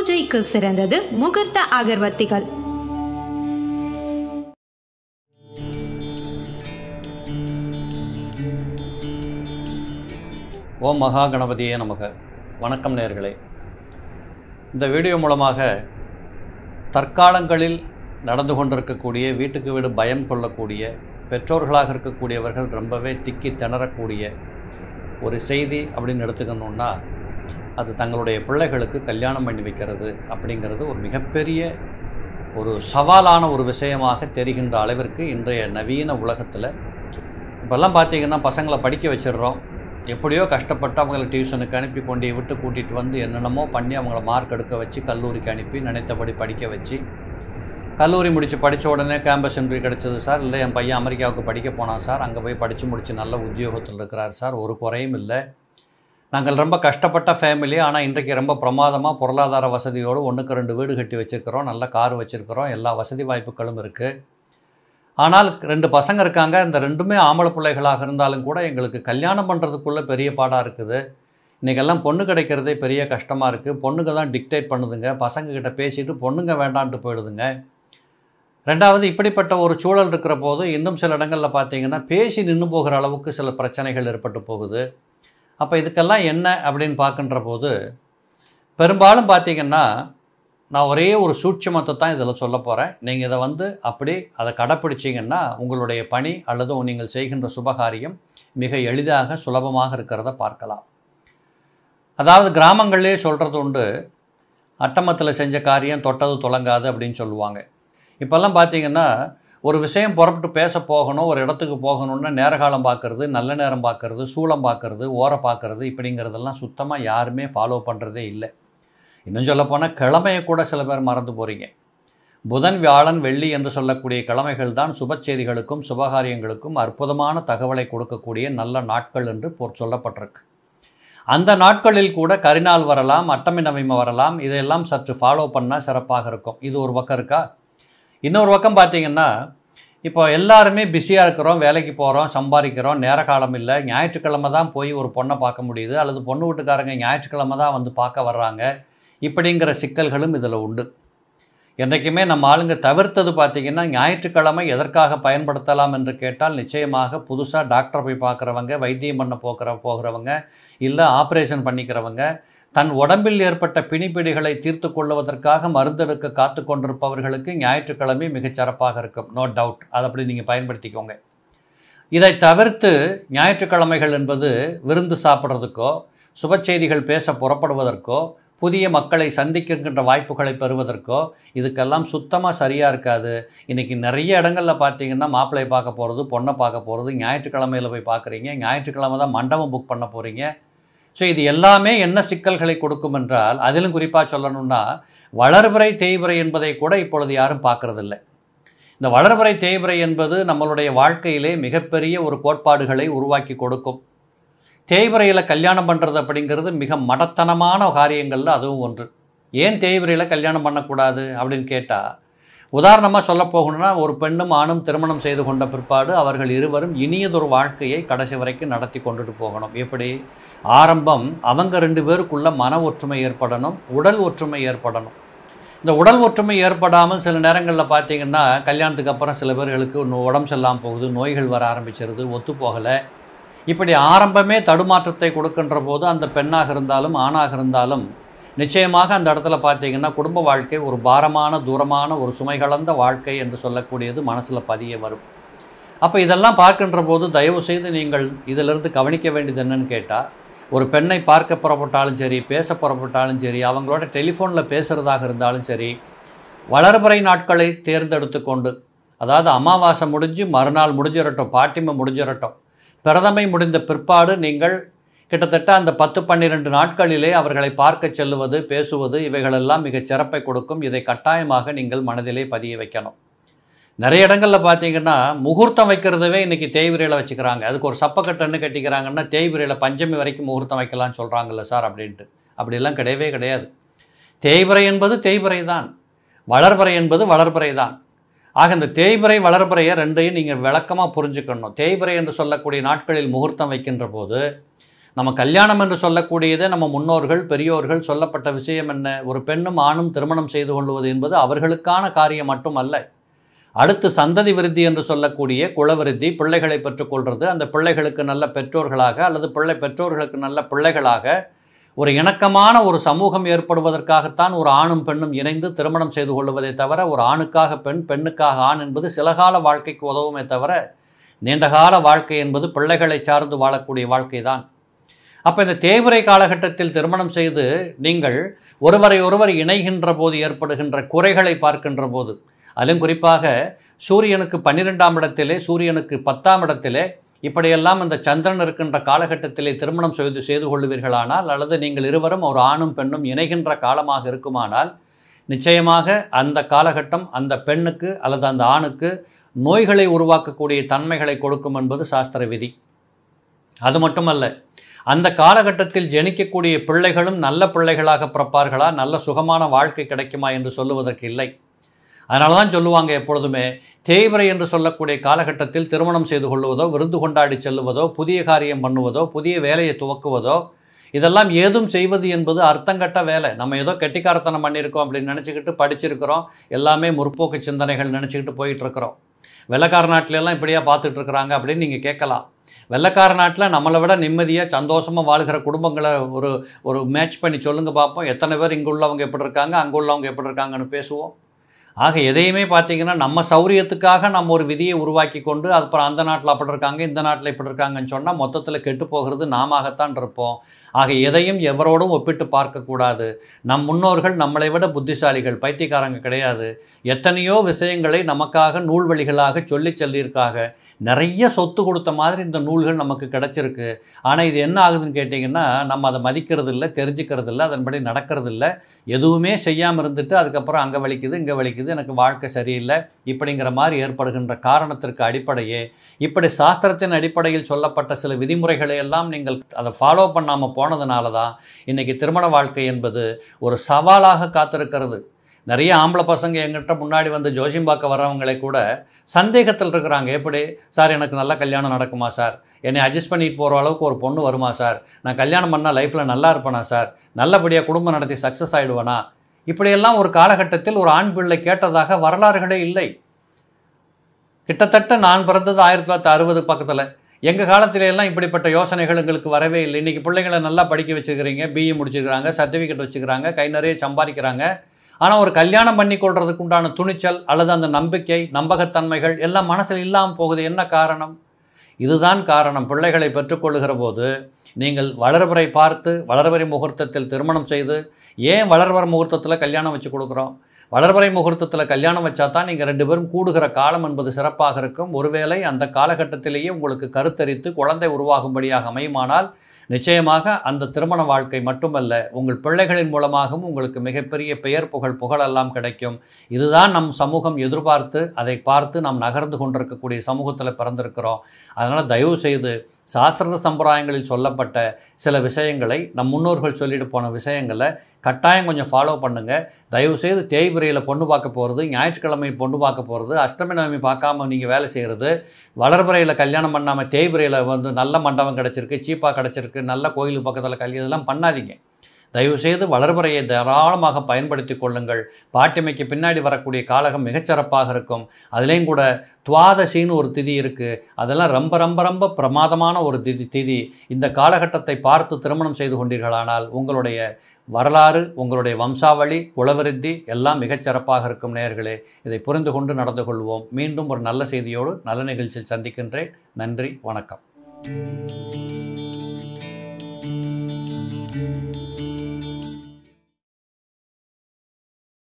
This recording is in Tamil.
பூஜைக்கு சிறந்தது முகூர்த்த அகர்வத்திகள் ஓம் மகா கணபதியே நமக வணக்கம் நேர்களே இந்த வீடியோ மூலமாக தற்காலங்களில் நடந்து கொண்டிருக்கக்கூடிய வீட்டுக்கு வீடு பயம் கொள்ளக்கூடிய பெற்றோர்களாக இருக்கக்கூடியவர்கள் ரொம்பவே திக்கி திணறக்கூடிய ஒரு செய்தி அப்படின்னு எடுத்துக்கணுன்னா அது தங்களுடைய பிள்ளைகளுக்கு கல்யாணம் பண்ணி வைக்கிறது அப்படிங்கிறது ஒரு மிகப்பெரிய ஒரு சவாலான ஒரு விஷயமாக தெரிகின்ற அளவிற்கு இன்றைய நவீன உலகத்தில் இப்போல்லாம் பார்த்தீங்கன்னா பசங்களை படிக்க வச்சிடுறோம் எப்படியோ கஷ்டப்பட்டு அவங்கள டியூஷனுக்கு அனுப்பி கொண்டு விட்டு கூட்டிகிட்டு வந்து என்னென்னமோ பண்ணி அவங்கள மார்க் எடுக்க வச்சு கல்லூரிக்கு அனுப்பி நினைத்தபடி படிக்க வச்சு கல்லூரி முடித்து படித்த உடனே கேம்பஸ் இன்டர்வியூ கிடைச்சது சார் இல்லை என் பையன் அமெரிக்காவுக்கு படிக்க போனான் சார் அங்கே போய் படித்து முடித்து நல்ல உத்தியோகத்தில் இருக்கிறார் சார் ஒரு குறையும் இல்லை நாங்கள் ரொம்ப கஷ்டப்பட்ட ஃபேமிலி ஆனால் இன்றைக்கு ரொம்ப பிரமாதமாக பொருளாதார வசதியோடு ஒன்றுக்கு ரெண்டு வீடு கட்டி வச்சுருக்கிறோம் நல்ல கார் வச்சுருக்கிறோம் எல்லா வசதி வாய்ப்புகளும் இருக்குது ஆனால் ரெண்டு பசங்க இருக்காங்க இந்த ரெண்டுமே ஆம்பளை பிள்ளைகளாக இருந்தாலும் கூட எங்களுக்கு கல்யாணம் பண்ணுறதுக்குள்ளே பெரிய பாடாக இருக்குது இன்றைக்கெல்லாம் பொண்ணு கிடைக்கிறதே பெரிய கஷ்டமாக இருக்குது பொண்ணுங்க தான் டிக்டேட் பண்ணுதுங்க பசங்க கிட்ட பேசிட்டு பொண்ணுங்க வேண்டான்ட்டு போயிடுதுங்க ரெண்டாவது இப்படிப்பட்ட ஒரு சூழல் இருக்கிற போது இன்னும் சில இடங்களில் பார்த்தீங்கன்னா பேசி நின்று போகிற அளவுக்கு சில பிரச்சனைகள் ஏற்பட்டு போகுது அப்போ இதுக்கெல்லாம் என்ன அப்படின்னு பார்க்கின்ற போது பெரும்பாலும் பார்த்தீங்கன்னா நான் ஒரே ஒரு சூட்சமத்தை தான் இதில் சொல்ல போகிறேன் நீங்கள் இதை வந்து அப்படி அதை கடைப்பிடிச்சிங்கன்னா உங்களுடைய பணி அல்லது நீங்கள் செய்கின்ற சுபகாரியம் மிக எளிதாக சுலபமாக இருக்கிறத பார்க்கலாம் அதாவது கிராமங்கள்லேயே சொல்கிறது உண்டு அட்டமத்தில் செஞ்ச காரியம் தொட்டது தொடங்காது அப்படின்னு சொல்லுவாங்க இப்போல்லாம் பார்த்தீங்கன்னா ஒரு விஷயம் புறப்பட்டு பேச போகணும் ஒரு இடத்துக்கு போகணுன்னா நேரகாலம் பார்க்குறது நல்ல நேரம் பார்க்குறது சூளம் பார்க்குறது ஓரை பார்க்குறது இப்படிங்கிறதெல்லாம் சுத்தமாக யாருமே ஃபாலோ பண்ணுறதே இல்லை இன்னும் சொல்லப்போனால் கிழமையை கூட சில பேர் மறந்து போகிறீங்க புதன் வியாழன் வெள்ளி என்று சொல்லக்கூடிய கிழமைகள் தான் சுப செய்திகளுக்கும் சுபகாரியங்களுக்கும் அற்புதமான தகவலை கொடுக்கக்கூடிய நல்ல நாட்கள் என்று போர் சொல்லப்பட்டிருக்கு அந்த நாட்களில் கூட கரிநாள் வரலாம் அட்டமி நவமி வரலாம் இதையெல்லாம் சற்று ஃபாலோ பண்ணால் சிறப்பாக இருக்கும் இது ஒரு பக்கம் இருக்கா இன்னொரு பக்கம் பார்த்தீங்கன்னா இப்போ எல்லாருமே பிஸியாக இருக்கிறோம் வேலைக்கு போகிறோம் சம்பாதிக்கிறோம் நேர காலம் இல்லை ஞாயிற்றுக்கிழமை தான் போய் ஒரு பொண்ணை பார்க்க முடியுது அல்லது பொண்ணு வீட்டுக்காரங்க ஞாயிற்றுக்கிழமை தான் வந்து பார்க்க வர்றாங்க இப்படிங்கிற சிக்கல்களும் இதில் உண்டு என்றைக்குமே நம்ம ஆளுங்க தவிர்த்தது பார்த்திங்கன்னா ஞாயிற்றுக்கிழமை எதற்காக பயன்படுத்தலாம் என்று கேட்டால் நிச்சயமாக புதுசாக டாக்டரை போய் பார்க்குறவங்க வைத்தியம் பண்ண போகிற போகிறவங்க இல்லை ஆப்ரேஷன் பண்ணிக்கிறவங்க தன் உடம்பில் ஏற்பட்ட பிணிப்பிடிகளை தீர்த்து கொள்வதற்காக மருந்தெடுக்க காத்து கொண்டிருப்பவர்களுக்கு ஞாயிற்றுக்கிழமை மிகச் சிறப்பாக இருக்கும் நோ டவுட் அதை அப்படி நீங்கள் பயன்படுத்திக்கோங்க இதை தவிர்த்து ஞாயிற்றுக்கிழமைகள் என்பது விருந்து சாப்பிட்றதுக்கோ சுப செய்திகள் பேச புறப்படுவதற்கோ புதிய மக்களை சந்திக்கின்ற வாய்ப்புகளை பெறுவதற்கோ இதுக்கெல்லாம் சுத்தமாக சரியாக இருக்காது இன்றைக்கி நிறைய இடங்களில் பார்த்தீங்கன்னா மாப்பிள்ளை பார்க்க போகிறது பொண்ணை பார்க்க போகிறது ஞாயிற்றுக்கிழமையில் போய் பார்க்குறீங்க ஞாயிற்றுக்கிழமை தான் மண்டபம் புக் பண்ண போகிறீங்க ஸோ இது எல்லாமே என்ன சிக்கல்களை கொடுக்கும் என்றால் அதிலும் குறிப்பாக சொல்லணும்னா வளர்பிறை தேய்பிறை என்பதை கூட இப்பொழுது யாரும் பார்க்கறதில்ல இந்த வளர்பிறை தேய்பிறை என்பது நம்மளுடைய வாழ்க்கையிலே மிகப்பெரிய ஒரு கோட்பாடுகளை உருவாக்கி கொடுக்கும் தேய்பிறையில் கல்யாணம் பண்ணுறது அப்படிங்கிறது மிக மடத்தனமான காரியங்களில் அதுவும் ஒன்று ஏன் தேய்பிறையில் கல்யாணம் பண்ணக்கூடாது அப்படின்னு கேட்டால் உதாரணமாக சொல்ல போகணும்னா ஒரு பெண்ணும் ஆணும் திருமணம் செய்து கொண்ட பிற்பாடு அவர்கள் இருவரும் இனியதொரு வாழ்க்கையை கடைசி வரைக்கும் நடத்தி கொண்டுட்டு போகணும் எப்படி ஆரம்பம் அவங்க ரெண்டு பேருக்குள்ள மன ஒற்றுமை ஏற்படணும் உடல் ஒற்றுமை ஏற்படணும் இந்த உடல் ஒற்றுமை ஏற்படாமல் சில நேரங்களில் பார்த்தீங்கன்னா கல்யாணத்துக்கு அப்புறம் சில பேர்களுக்கு உடம்பு செல்லாமல் போகுது நோய்கள் வர ஆரம்பிச்சிருது ஒத்து போகலை இப்படி ஆரம்பமே தடுமாற்றத்தை கொடுக்கின்ற போது அந்த பெண்ணாக இருந்தாலும் ஆணாக இருந்தாலும் நிச்சயமாக அந்த இடத்துல பார்த்தீங்கன்னா குடும்ப வாழ்க்கை ஒரு பாரமான தூரமான ஒரு சுமை கலந்த வாழ்க்கை என்று சொல்லக்கூடியது மனசில் பதிய வரும் அப்போ இதெல்லாம் பார்க்கின்ற போது தயவு செய்து நீங்கள் இதிலிருந்து கவனிக்க வேண்டியது என்னன்னு கேட்டால் ஒரு பெண்ணை பார்க்க புறப்பட்டாலும் சரி பேச புறப்பட்டாலும் சரி அவங்களோட டெலிஃபோனில் பேசுகிறதாக இருந்தாலும் சரி வளர்பிறை நாட்களை தேர்ந்தெடுத்து கொண்டு அதாவது அமாவாசை முடிஞ்சு மறுநாள் முடிஞ்சிடட்டும் பாட்டிமை முடிஞ்சிடட்டும் பிரதமை முடிந்த பிற்பாடு நீங்கள் கிட்டத்தட்ட அந்த பத்து பன்னிரெண்டு நாட்களிலே அவர்களை பார்க்க செல்லுவது பேசுவது இவைகளெல்லாம் மிகச் சிறப்பை கொடுக்கும் இதை கட்டாயமாக நீங்கள் மனதிலே பதிய வைக்கணும் நிறைய இடங்களில் பார்த்தீங்கன்னா முகூர்த்தம் வைக்கிறதவே இன்றைக்கி தேய்விரையில் வச்சுக்கிறாங்க அதுக்கு ஒரு சப்பக்கட்டுன்னு கட்டிக்கிறாங்கன்னா தேய்விரையில் பஞ்சமி வரைக்கும் முகூர்த்தம் வைக்கலாம்னு சொல்கிறாங்கல்ல சார் அப்படின்ட்டு அப்படிலாம் கிடையவே கிடையாது தேய்பிறை என்பது தேய்பிறை தான் வளர்பிறை என்பது வளர்பிறை தான் ஆக இந்த தேய்பிறை வளர்பிறையை ரெண்டையும் நீங்கள் விளக்கமாக புரிஞ்சுக்கணும் தேய்பிறை என்று சொல்லக்கூடிய நாட்களில் முகூர்த்தம் வைக்கின்ற போது நம்ம கல்யாணம் என்று சொல்லக்கூடியது நம்ம முன்னோர்கள் பெரியோர்கள் சொல்லப்பட்ட விஷயம் என்ன ஒரு பெண்ணும் ஆணும் திருமணம் செய்து கொள்வது என்பது அவர்களுக்கான காரியம் மட்டுமல்ல அடுத்து சந்ததி விருத்தி என்று சொல்லக்கூடிய குலவிருத்தி பிள்ளைகளை பெற்றுக்கொள்வது அந்த பிள்ளைகளுக்கு நல்ல பெற்றோர்களாக அல்லது பிள்ளை பெற்றோர்களுக்கு நல்ல பிள்ளைகளாக ஒரு இணக்கமான ஒரு சமூகம் ஏற்படுவதற்காகத்தான் ஒரு ஆணும் பெண்ணும் இணைந்து திருமணம் செய்து கொள்வதே தவிர ஒரு ஆணுக்காக பெண் பெண்ணுக்காக ஆண் என்பது சில கால வாழ்க்கைக்கு உதவுமே தவிர நீண்டகால வாழ்க்கை என்பது பிள்ளைகளை சார்ந்து வாழக்கூடிய வாழ்க்கை தான் அப்போ இந்த தேய்பிறை காலகட்டத்தில் திருமணம் செய்து நீங்கள் ஒருவரை ஒருவர் இணைகின்ற போது ஏற்படுகின்ற குறைகளை பார்க்கின்ற போது அதிலும் குறிப்பாக சூரியனுக்கு பன்னிரெண்டாம் இடத்திலே சூரியனுக்கு பத்தாம் இடத்திலே இப்படியெல்லாம் இந்த சந்திரன் இருக்கின்ற காலகட்டத்திலே திருமணம் செய்து செய்து கொள்வீர்களானால் அல்லது நீங்கள் இருவரும் ஒரு ஆணும் பெண்ணும் இணைகின்ற காலமாக இருக்குமானால் நிச்சயமாக அந்த காலகட்டம் அந்த பெண்ணுக்கு அல்லது அந்த ஆணுக்கு நோய்களை உருவாக்கக்கூடிய தன்மைகளை கொடுக்கும் என்பது சாஸ்திர விதி அது மட்டுமல்ல அந்த காலகட்டத்தில் ஜனிக்கக்கூடிய பிள்ளைகளும் நல்ல பிள்ளைகளாக பிறப்பார்களா நல்ல சுகமான வாழ்க்கை கிடைக்குமா என்று சொல்லுவதற்கு இல்லை அதனால தான் சொல்லுவாங்க எப்பொழுதுமே தேய்பிறை என்று சொல்லக்கூடிய காலகட்டத்தில் திருமணம் செய்து கொள்வதோ விருந்து கொண்டாடி செல்லுவதோ புதிய காரியம் பண்ணுவதோ புதிய வேலையை துவக்குவதோ இதெல்லாம் ஏதும் செய்வது என்பது அர்த்தங்கட்ட வேலை நம்ம ஏதோ கெட்டிக்காரத்தனம் பண்ணியிருக்கோம் அப்படின்னு நினச்சிக்கிட்டு படிச்சிருக்கிறோம் எல்லாமே முற்போக்கு சிந்தனைகள் நினச்சிக்கிட்டு போயிட்டு இருக்கிறோம் வெள்ளக்கார நாட்டிலெல்லாம் இப்படியா பார்த்துட்டு இருக்கிறாங்க அப்படின்னு நீங்கள் கேட்கலாம் வெள்ளக்கார நாட்டில் நம்மளை விட நிம்மதியாக சந்தோஷமாக வாழ்கிற குடும்பங்களை ஒரு ஒரு மேட்ச் பண்ணி சொல்லுங்கள் பார்ப்போம் எத்தனை பேர் இங்கே உள்ளவங்க எப்படி இருக்காங்க அங்கே உள்ளவங்க எப்படி இருக்காங்கன்னு பேசுவோம் ஆக எதையுமே பார்த்தீங்கன்னா நம்ம சௌரியத்துக்காக நம்ம ஒரு விதியை உருவாக்கி கொண்டு அப்புறம் அந்த நாட்டில் அப்படி இருக்காங்க இந்த நாட்டில் இப்படி இருக்காங்கன்னு சொன்னால் மொத்தத்தில் கெட்டு போகிறது நாமத்தான் இருப்போம் ஆக எதையும் எவரோடும் ஒப்பிட்டு பார்க்கக்கூடாது நம் முன்னோர்கள் நம்மளை விட புத்திசாலிகள் பைத்தியக்காரங்க கிடையாது எத்தனையோ விஷயங்களை நமக்காக நூல்வழிகளாக சொல்லி சொல்லியிருக்காக நிறைய சொத்து கொடுத்த மாதிரி இந்த நூல்கள் நமக்கு கிடைச்சிருக்கு ஆனால் இது என்ன ஆகுதுன்னு கேட்டிங்கன்னா நம்ம அதை மதிக்கிறது இல்லை தெரிஞ்சுக்கிறது இல்லை அதன்படி நடக்கிறது இல்லை எதுவுமே செய்யாமல் இருந்துட்டு அதுக்கப்புறம் அங்கே வலிக்குது இங்கே வலிக்குது எனக்கு வாழ்க்கை சரியில்லை இப்படிங்கிற மாதிரி ஏற்படுகின்ற காரணத்திற்கு அடிப்படையே இப்படி சாஸ்திரத்தின் அடிப்படையில் சொல்லப்பட்ட சில விதிமுறைகளை எல்லாம் நீங்கள் அதை ஃபாலோ பண்ணாமல் போனதுனால தான் இன்றைக்கி திருமண வாழ்க்கை என்பது ஒரு சவாலாக காத்திருக்கிறது நிறைய ஆம்பளை பசங்க எங்கிட்ட முன்னாடி வந்து ஜோசியம் பார்க்க வர்றவங்களை கூட சந்தேகத்தில் இருக்கிறாங்க எப்படி சார் எனக்கு நல்ல கல்யாணம் நடக்குமா சார் என்னை அட்ஜஸ்ட் பண்ணிட்டு போகிற அளவுக்கு ஒரு பொண்ணு வருமா சார் நான் கல்யாணம் பண்ணால் லைஃப்பில் நல்லா இருப்பேனா சார் நல்லபடியாக குடும்பம் நடத்தி சக்ஸஸ் ஆகிடுவேனா இப்படியெல்லாம் ஒரு காலகட்டத்தில் ஒரு ஆண் பிள்ளை கேட்டதாக வரலாறுகளே இல்லை கிட்டத்தட்ட நான் பிறந்தது ஆயிரத்தி தொள்ளாயிரத்தி அறுபது பக்கத்தில் எங்கள் காலத்துல எல்லாம் இப்படிப்பட்ட யோசனைகள் எங்களுக்கு வரவே இல்லை இன்றைக்கி பிள்ளைங்களை நல்லா படிக்க வச்சுருக்கிறீங்க பிஇ முடிச்சிருக்கிறாங்க சர்டிஃபிகேட் வச்சுக்கிறாங்க கை நிறைய சம்பாதிக்கிறாங்க ஆனால் ஒரு கல்யாணம் பண்ணி கொள்றதுக்கு உண்டான துணிச்சல் அல்லது அந்த நம்பிக்கை நம்பகத்தன்மைகள் எல்லாம் மனசில் இல்லாமல் போகுது என்ன காரணம் இதுதான் காரணம் பிள்ளைகளை பெற்றுக்கொள்ளுகிற போது நீங்கள் வளர்வரை பார்த்து வளர்வரை முகூர்த்தத்தில் திருமணம் செய்து ஏன் வளர்வர முகூர்த்தத்தில் கல்யாணம் வச்சு கொடுக்குறோம் வளர்வரை முகூர்த்தத்தில் கல்யாணம் வச்சா தான் நீங்கள் ரெண்டு பேரும் கூடுகிற காலம் என்பது சிறப்பாக இருக்கும் ஒருவேளை அந்த காலகட்டத்திலேயே உங்களுக்கு கருத்தரித்து குழந்தை உருவாகும்படியாக அமையுமானால் நிச்சயமாக அந்த திருமண வாழ்க்கை மட்டுமல்ல உங்கள் பிள்ளைகளின் மூலமாகவும் உங்களுக்கு மிகப்பெரிய பெயர் புகழ் புகழெல்லாம் கிடைக்கும் இதுதான் நம் சமூகம் எதிர்பார்த்து அதை பார்த்து நாம் நகர்ந்து கொண்டிருக்கக்கூடிய சமூகத்தில் பிறந்திருக்கிறோம் அதனால் தயவு செய்து சாஸ்திர சம்பிரதாயங்களில் சொல்லப்பட்ட சில விஷயங்களை நம் முன்னோர்கள் சொல்லிட்டு போன விஷயங்களை கட்டாயம் கொஞ்சம் ஃபாலோ பண்ணுங்கள் தயவுசெய்து தேய்பிரையில் பொண்ணு பார்க்க போகிறது ஞாயிற்றுக்கிழமை பொண்ணு பார்க்க போகிறது அஷ்டமி நவமி பார்க்காம நீங்கள் வேலை செய்கிறது வளர்பிறையில் கல்யாணம் பண்ணாமல் தேய்பிரையில் வந்து நல்ல மண்டபம் கிடச்சிருக்கு சீப்பாக கிடச்சிருக்கு நல்ல கோயில் பக்கத்தில் கல்வி இதெல்லாம் பண்ணாதீங்க தயவுசெய்து வளர்பறையை தாராளமாக பயன்படுத்தி கொள்ளுங்கள் பாட்டிமைக்கு பின்னாடி வரக்கூடிய காலகம் மிகச்சிறப்பாக இருக்கும் அதுலேயும் கூட துவாதசின்னு ஒரு திதி இருக்குது அதெல்லாம் ரொம்ப ரொம்ப ரொம்ப பிரமாதமான ஒரு திதி திதி இந்த காலகட்டத்தை பார்த்து திருமணம் செய்து கொண்டீர்களானால் உங்களுடைய வரலாறு உங்களுடைய வம்சாவளி குலவிருத்தி எல்லாம் மிகச்சிறப்பாக இருக்கும் நேயர்களே இதை புரிந்து கொண்டு நடந்து கொள்வோம் மீண்டும் ஒரு நல்ல செய்தியோடு நல்ல நிகழ்ச்சியில் சந்திக்கின்றேன் நன்றி வணக்கம்